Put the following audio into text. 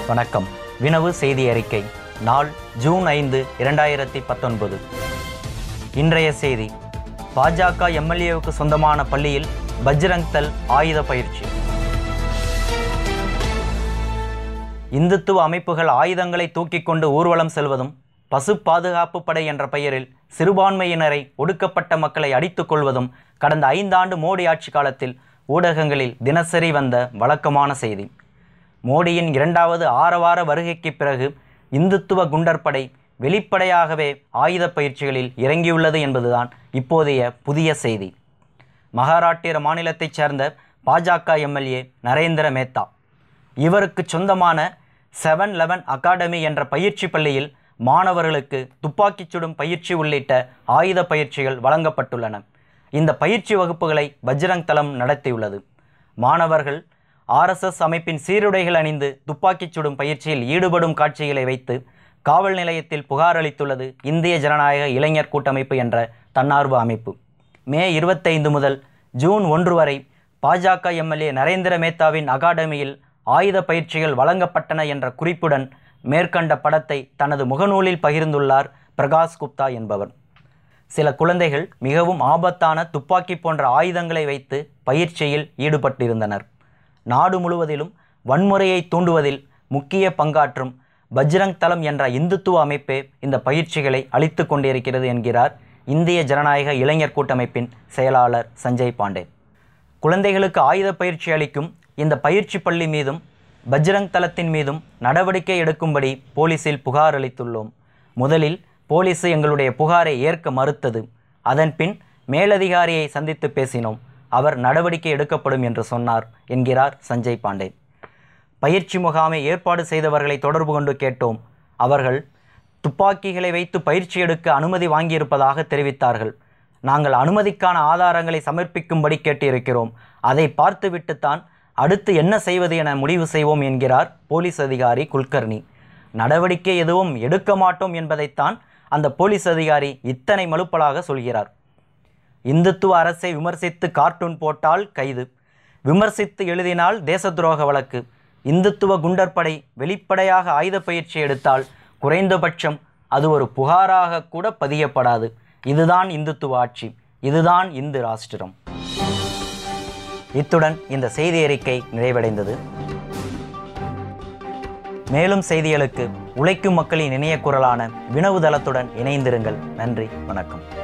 வணக்கம் வினவு செய்தி அறிக்கை நாள் ஜூன் ஐந்து இரண்டாயிரத்தி பத்தொன்பது இன்றைய செய்தி பாஜக எம்எல்ஏவுக்கு சொந்தமான பள்ளியில் பஜ்ரங் தள் ஆயுத பயிற்சி இந்துத்துவ அமைப்புகள் ஆயுதங்களை தூக்கிக் கொண்டு ஊர்வலம் செல்வதும் பசு பாதுகாப்பு படை என்ற பெயரில் சிறுபான்மையினரை ஒடுக்கப்பட்ட மக்களை அடித்துக் கொள்வதும் கடந்த ஐந்தாண்டு மோடி ஆட்சி காலத்தில் ஊடகங்களில் தினசரி வந்த வழக்கமான செய்தி மோடியின் இரண்டாவது ஆரவார வருகைக்கு பிறகு இந்துத்துவ குண்டர் படை வெளிப்படையாகவே ஆயுத பயிற்சிகளில் இறங்கியுள்ளது என்பதுதான் இப்போதைய புதிய செய்தி மகாராட்டிர மாநிலத்தைச் சேர்ந்த பாஜக எம்எல்ஏ நரேந்திர மேத்தா இவருக்கு சொந்தமான செவன் லெவன் அகாடமி என்ற பயிற்சி பள்ளியில் மாணவர்களுக்கு துப்பாக்கிச் சுடும் பயிற்சி உள்ளிட்ட ஆயுத பயிற்சிகள் வழங்கப்பட்டுள்ளன இந்த பயிற்சி வகுப்புகளை பஜ்ரங் தளம் நடத்தியுள்ளது மாணவர்கள் ஆர்எஸ்எஸ் அமைப்பின் சீருடைகள் அணிந்து துப்பாக்கிச் சுடும் பயிற்சியில் ஈடுபடும் காட்சிகளை வைத்து காவல் நிலையத்தில் புகார் அளித்துள்ளது இந்திய ஜனநாயக இளைஞர் கூட்டமைப்பு என்ற தன்னார்வ அமைப்பு மே இருபத்தைந்து முதல் ஜூன் ஒன்று வரை பாஜக எம்எல்ஏ நரேந்திர மேத்தாவின் அகாடமியில் ஆயுத பயிற்சிகள் வழங்கப்பட்டன என்ற குறிப்புடன் மேற்கண்ட படத்தை தனது முகநூலில் பகிர்ந்துள்ளார் பிரகாஷ் குப்தா என்பவர் சில குழந்தைகள் மிகவும் ஆபத்தான துப்பாக்கி போன்ற ஆயுதங்களை வைத்து பயிற்சியில் ஈடுபட்டிருந்தனர் நாடு முழுவதிலும் வன்முறையை தூண்டுவதில் முக்கிய பங்காற்றும் பஜ்ரங் தளம் என்ற இந்துத்துவ அமைப்பே இந்த பயிற்சிகளை அளித்து கொண்டிருக்கிறது என்கிறார் இந்திய ஜனநாயக இளைஞர் கூட்டமைப்பின் செயலாளர் சஞ்சய் பாண்டே குழந்தைகளுக்கு ஆயுத பயிற்சி அளிக்கும் இந்த பயிற்சி பள்ளி மீதும் பஜ்ரங் தளத்தின் மீதும் நடவடிக்கை எடுக்கும்படி போலீசில் புகார் அளித்துள்ளோம் முதலில் போலீஸ் எங்களுடைய புகாரை ஏற்க மறுத்தது அதன்பின் மேலதிகாரியை சந்தித்து பேசினோம் அவர் நடவடிக்கை எடுக்கப்படும் என்று சொன்னார் என்கிறார் சஞ்சய் பாண்டே பயிற்சி முகாமை ஏற்பாடு செய்தவர்களை தொடர்பு கொண்டு கேட்டோம் அவர்கள் துப்பாக்கிகளை வைத்து பயிற்சி எடுக்க அனுமதி வாங்கியிருப்பதாக தெரிவித்தார்கள் நாங்கள் அனுமதிக்கான ஆதாரங்களை சமர்ப்பிக்கும்படி கேட்டிருக்கிறோம் அதை பார்த்துவிட்டுத்தான் அடுத்து என்ன செய்வது என முடிவு செய்வோம் என்கிறார் போலீஸ் அதிகாரி குல்கர்னி நடவடிக்கை எதுவும் எடுக்க மாட்டோம் என்பதைத்தான் அந்த போலீஸ் அதிகாரி இத்தனை மலுப்பலாக சொல்கிறார் இந்துத்துவ அரசை விமர்சித்து கார்ட்டூன் போட்டால் கைது விமர்சித்து எழுதினால் தேச துரோக வழக்கு இந்துத்துவ குண்டர் படை வெளிப்படையாக ஆயுத பயிற்சி எடுத்தால் குறைந்தபட்சம் அது ஒரு புகாராக கூட பதியப்படாது இதுதான் இந்துத்துவ ஆட்சி இதுதான் இந்து ராஷ்டிரம் இத்துடன் இந்த செய்தி அறிக்கை நிறைவடைந்தது மேலும் செய்திகளுக்கு உழைக்கும் மக்களின் இணைய குரலான வினவு தளத்துடன் இணைந்திருங்கள் நன்றி வணக்கம்